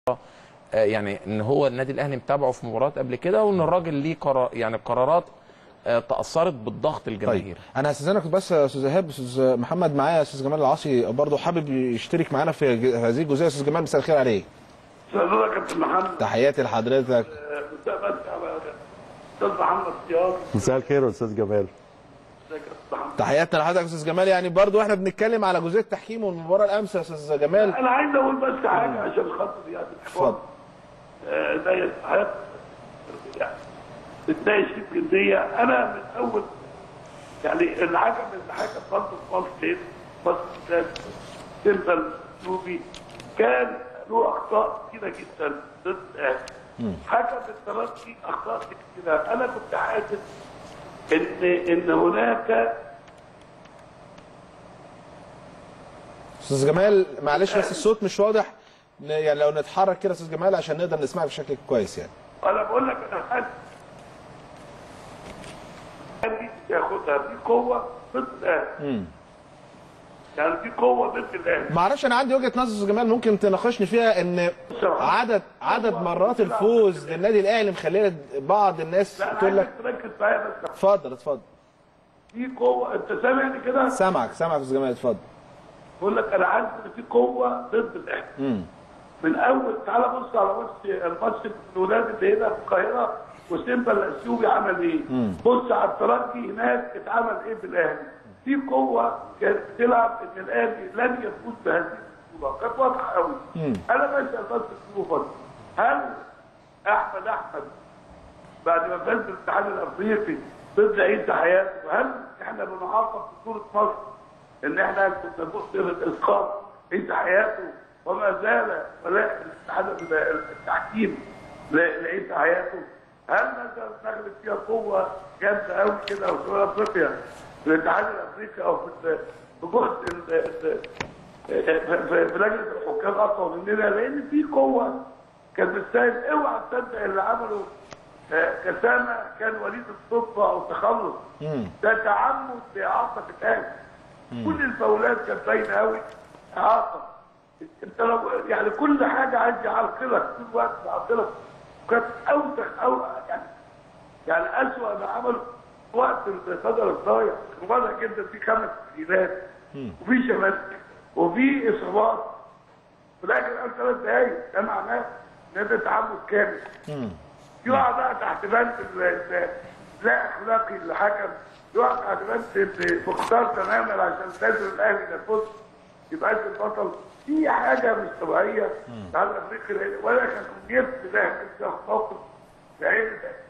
آه، يعني ان هو النادي الاهلي متابعه في مباريات قبل كده وان الراجل ليه قرار يعني قرارات آه، تاثرت بالضغط الجماهيري طيب انا هستاذنك بس يا استاذ ايهاب استاذ محمد معايا يا استاذ جمال العاصي برضه حابب يشترك معانا في ج- هذه الجزئيه استاذ جمال مساء الخير عليك استاذ كابتن محمد تحياتي لحضرتك مستقبل استاذ محمد سياض مساء الخير يا استاذ جمال ازيك يا استاذ محمد تحياتنا لحضرتك يا استاذ جمال يعني برضه احنا بنتكلم على جزئيه التحكيم والمباراه الامس يا استاذ جمال انا عايز اقول بس حاجه عشان خاطر يعني اتفضل آه، زي الحياه يعني بتناقش في الجنديه انا من اول يعني الحكم الحكم برضه في مصر هنا، مصر كان سيمبل سلوبي كان له اخطاء كتيره جدا ضد الاهلي حكم الترجي اخطاء كتيره انا كنت حاسس ان ان هناك استاذ جمال معلش بس الصوت مش واضح ن- يعني لو نتحرك كده يا استاذ جمال عشان نقدر نسمعك بشكل كويس يعني انا بقول لك انا حاسس دي تاخدها دي قوه ضد الاهلي يعني دي قوه ضد الاهلي ما اعرفش انا عندي وجهه نظر استاذ جمال ممكن تناقشني فيها ان عدد عدد مرات الفوز للنادي الاهلي مخليه بعض الناس لا انا تقول عايزك لك تركز معايا بس اتفضل اتفضل في قوه انت سامعني كده سامعك سامعك يا استاذ جمال اتفضل بقول لك انا عارف ان في قوه ضد الاهلي من اول تعالى بص على ماتش الماتش الولاد اللي هنا في القاهره وسيمبا الاثيوبي عمل ايه؟ بص على الترجي هناك اتعمل ايه بالاهلي؟ في قوه كانت بتلعب ان الاهلي لن يفوز بهذه البطوله كانت واضحه قوي انا بسال بس الظروف هل احمد احمد بعد ما فاز بالاتحاد الافريقي ضد عيسى حياته هل احنا بنعاقب في صوره مصر ان احنا كنا نبص الاسقاط عيسى حياته وما زال ولاء الاتحاد التحكيم ل- لعيسى حياته هل مثلا نغلب فيها قوه جامده قوي كده او شمال افريقيا في الاتحاد الافريقي او في في جهد ال- ال- في في- في لجنه الحكام اقوى مننا لان في قوه كان بتساعد اوعى تصدق اللي عمله آه، كسامه كان وليد الصدفه او تخلص ده تعمد لاعاقه الاهلي كل الفاولات كانت باينه قوي اعاقه انت لو يعني كل حاجه عايز يعرقلك طول الوقت يعرقلك كانت اوسخ او يعني يعني اسوء ما عمل وقت الصدر الضايع كان واضح جدا في خمس تسجيلات وفي شماتك وفي اصابات في الاخر قال ثلاث دقايق ده معناه ان ده تعمد كامل يقع بقى تحت بند ال- ال- لا اخلاقي الحكم يقع تحت بند ال- مختار تماما عشان لازم الاهلي يفوز يبقاش البطل في حاجه مش طبيعيه على افريقيا ولا كان جبت ده موقف في عين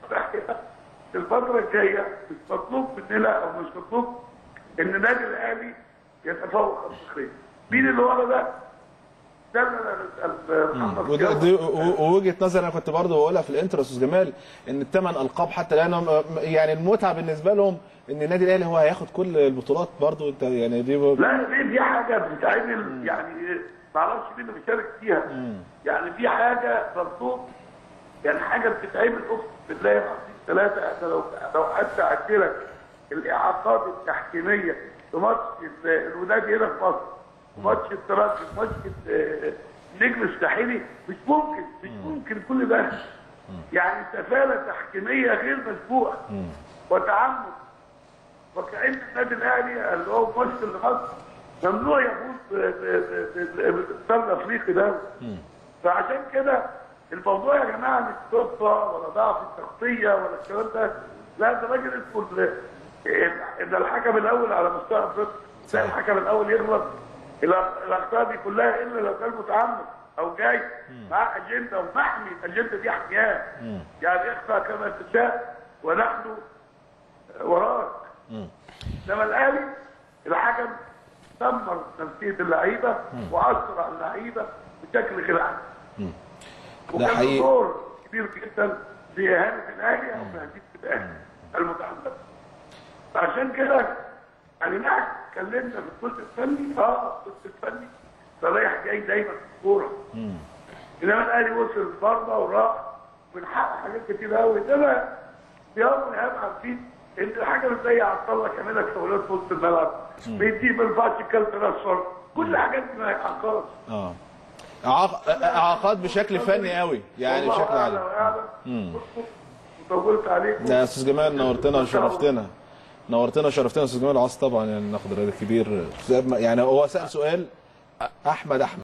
الفتره الجايه مش مطلوب مننا او مش مطلوب ان النادي الاهلي يتفوق افريقيا مين اللي ورا ده؟ ده اللي انا بسال محمد وده- صيام. دي- و- ووجهه نظر انا كنت برضه بقولها في الانترو يا استاذ جمال ان الثمان القاب حتى الان هم- يعني المتعه بالنسبه لهم ان النادي الاهلي هو هياخد كل البطولات برضه انت يعني دي لا دي دي حاجه بتتعمل يعني ما اعرفش مين اللي بيشارك فيها يعني دي حاجه مطلوب يعني حاجه بتتعمل اقسم بالله العظيم ثلاثه انا لو لو حتى عدلك الاعاقات التحكيميه في ماتش ال- الوداد هنا في مصر ماتش الترجي ماتش ال- النجم الساحلي مش ممكن مش ممكن كل ده يعني سفاله تحكيميه غير مسبوقه وتعمد وكأن النادي الاهلي اللي هو ممثل لمصر ممنوع يفوز ب- ب- ب- ب- بالابطال الافريقي ده فعشان كده الموضوع يا جماعه مش صدفه ولا ضعف الشخصيه ولا الكلام ده لا ده راجل اسمه ال- ال- ان الحكم الاول على مستوى افريقيا لا الحكم الاول يغلط الأ- الاخطاء دي كلها الا لو كان متعمد او جاي معاه اجنده ومحمي الاجنده دي حمياه يعني اخفى كما تشاء ونحن وراك انما الاهلي الحكم دمر نفسيه اللعيبه واثر على اللعيبه بشكل غير عادي وكان له حقيقي. دور كبير جدا في اهانه الاهلي او في هزيمه الاهلي المتعمد عشان كده يعني نحن اتكلمنا في الجزء الفني اه الجزء الفني رايح جاي دايما في الكوره انما الاهلي وصل برضه وراح من حقه حاجات كتير قوي انما يوم ايهاب عارفين ان الحاجه اللي زي عبد الله كامله فاولات في وسط الملعب بيدي ما ينفعش الكلب الاصفر كل الحاجات دي ما يحققش اه إعاق- اعاقات بشكل فني قوي يعني والله بشكل أعلى عالي وأعلم. وطولت عليكم لا يا استاذ جمال نورتنا وشرفتنا نورتنا وشرفتنا يا استاذ جمال عاص طبعا يعني ناخد الراجل الكبير يعني هو سال سؤال احمد احمد